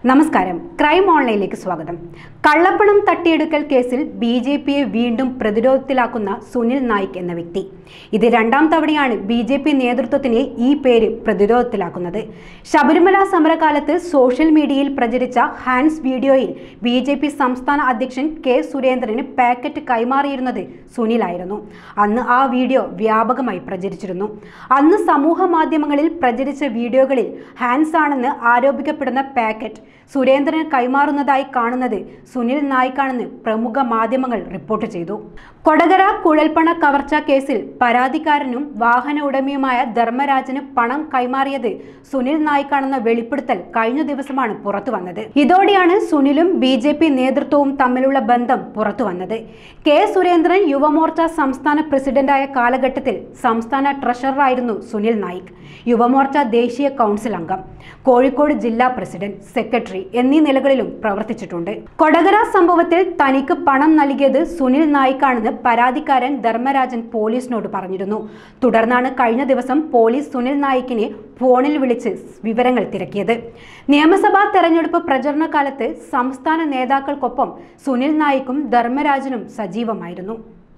നമസ്കാരം ക്രൈം ഓൺലൈനിലേക്ക് സ്വാഗതം കള്ളപ്പണം തട്ടിയെടുക്കൽ കേസിൽ ബി ജെ പിയെ വീണ്ടും പ്രതിരോധത്തിലാക്കുന്ന സുനിൽ നായിക് എന്ന വ്യക്തി ഇത് രണ്ടാം തവണയാണ് ബി ജെ പി നേതൃത്വത്തിനെ ഈ പേര് പ്രതിരോധത്തിലാക്കുന്നത് ശബരിമല സമരകാലത്ത് സോഷ്യൽ മീഡിയയിൽ പ്രചരിച്ച ഹാൻഡ്സ് വീഡിയോയിൽ ബി ജെ പി സംസ്ഥാന അധ്യക്ഷൻ കെ സുരേന്ദ്രന് പാക്കറ്റ് കൈമാറിയിരുന്നത് സുനിലായിരുന്നു അന്ന് ആ വീഡിയോ വ്യാപകമായി പ്രചരിച്ചിരുന്നു അന്ന് സമൂഹ മാധ്യമങ്ങളിൽ പ്രചരിച്ച വീഡിയോകളിൽ ഹാൻഡ്സ് ആണെന്ന് ആരോപിക്കപ്പെടുന്ന പാക്കറ്റ് സുരേന്ദ്രന് കൈമാറുന്നതായി കാണുന്നത് സുനിൽ നായിക്കാണെന്ന് പ്രമുഖ മാധ്യമങ്ങൾ റിപ്പോർട്ട് ചെയ്തു കൊടകര കുഴൽപ്പണ കവർച്ചാ കേസിൽ പരാതിക്കാരനും വാഹന ഉടമയുമായ ധർമ്മരാജന് പണം കൈമാറിയത് സുനിൽ നായിക്കാണെന്ന വെളിപ്പെടുത്തൽ കഴിഞ്ഞ ദിവസമാണ് പുറത്തു വന്നത് ഇതോടെയാണ് സുനിലും ബി ജെ പി നേതൃത്വവും തമ്മിലുള്ള ബന്ധം പുറത്തു വന്നത് കെ സുരേന്ദ്രൻ യുവമോർച്ച സംസ്ഥാന പ്രസിഡന്റായ കാലഘട്ടത്തിൽ സംസ്ഥാന ട്രഷററായിരുന്നു സുനിൽ നായിക് യുവമോർച്ച ദേശീയ കൗൺസിൽ അംഗം കോഴിക്കോട് ജില്ലാ പ്രസിഡന്റ് സെക്രട്ടറി എന്നീ നിലകളിലും പ്രവർത്തിച്ചിട്ടുണ്ട് കൊടകര സംഭവത്തിൽ തനിക്ക് പണം നൽകിയത് സുനിൽ നായിക്കാണെന്ന് പരാതിക്കാരൻ ധർമ്മരാജൻ പോലീസിനോട് പറഞ്ഞിരുന്നു തുടർന്നാണ് കഴിഞ്ഞ ദിവസം പോലീസ് സുനിൽ നായിക്കിനെ ഫോണിൽ വിളിച്ച് വിവരങ്ങൾ തിരക്കിയത് നിയമസഭാ തെരഞ്ഞെടുപ്പ് പ്രചരണ കാലത്ത് സംസ്ഥാന നേതാക്കൾക്കൊപ്പം സുനിൽ നായിക്കും ധർമ്മരാജനും സജീവമായിരുന്നു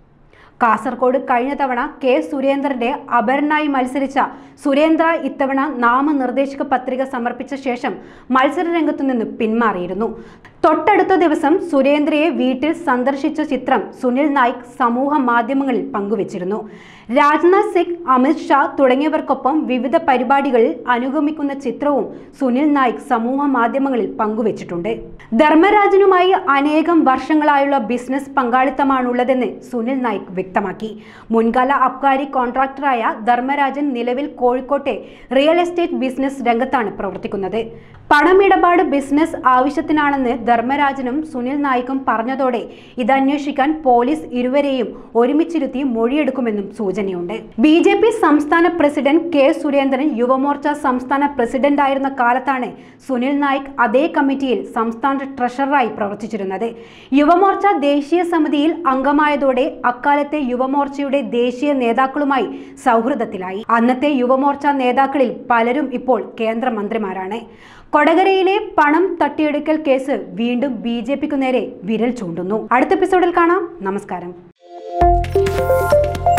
കാസർഗോഡ് കഴിഞ്ഞ തവണ കെ സുരേന്ദ്രന്റെ അപരനായി മത്സരിച്ച സുരേന്ദ്ര ഇത്തവണ നാമനിർദ്ദേശക പത്രിക സമർപ്പിച്ച ശേഷം മത്സര രംഗത്തു നിന്ന് പിന്മാറിയിരുന്നു തൊട്ടടുത്ത ദിവസം സുരേന്ദ്രയെ വീട്ടിൽ സന്ദർശിച്ച ചിത്രം സുനിൽ നായിക് സമൂഹ മാധ്യമങ്ങളിൽ പങ്കുവച്ചിരുന്നു രാജ്നാഥ് സിംഗ് അമിത് ഷാ തുടങ്ങിയവർക്കൊപ്പം വിവിധ പരിപാടികളിൽ അനുഗമിക്കുന്ന ചിത്രവും സുനിൽ നായിക് സമൂഹ മാധ്യമങ്ങളിൽ പങ്കുവച്ചിട്ടുണ്ട് ധർമ്മരാജനുമായി അനേകം വർഷങ്ങളായുള്ള ബിസിനസ് പങ്കാളിത്തമാണുള്ളതെന്ന് സുനിൽ നായിക് വ്യക്തമാക്കി മുൻകാല അബ്കാരി കോൺട്രാക്ടറായ ധർമ്മരാജൻ നിലവിൽ കോഴിക്കോട്ടെ റിയൽ എസ്റ്റേറ്റ് ബിസിനസ് രംഗത്താണ് പ്രവർത്തിക്കുന്നത് പണമിടപാട് ബിസിനസ് ആവശ്യത്തിനാണെന്ന് ധർമ്മരാജനും സുനിൽ നായിക്കും പറഞ്ഞതോടെ ഇത് അന്വേഷിക്കാൻ പോലീസ് ഇരുവരെയും ഒരുമിച്ചിരുത്തി മൊഴിയെടുക്കുമെന്നും സൂചനയുണ്ട് ബി ജെ പി സംസ്ഥാന പ്രസിഡന്റ് കെ സുരേന്ദ്രൻ യുവമോർച്ച സംസ്ഥാന പ്രസിഡന്റായിരുന്ന കാലത്താണ് സുനിൽ നായിക് അതേ കമ്മിറ്റിയിൽ സംസ്ഥാന ട്രഷററായി പ്രവർത്തിച്ചിരുന്നത് യുവമോർച്ച ദേശീയ സമിതിയിൽ അംഗമായതോടെ അക്കാലത്തെ യുവമോർച്ചയുടെ ദേശീയ നേതാക്കളുമായി സൗഹൃദത്തിലായി അന്നത്തെ യുവമോർച്ച നേതാക്കളിൽ പലരും ഇപ്പോൾ കേന്ദ്രമന്ത്രിമാരാണ് കൊടകരയിലെ പണം തട്ടിയെടുക്കൽ കേസ് വീണ്ടും ബി ജെ പിക്കു നേരെ വിരൽ ചൂണ്ടുന്നു അടുത്ത എപ്പിസോഡിൽ കാണാം നമസ്കാരം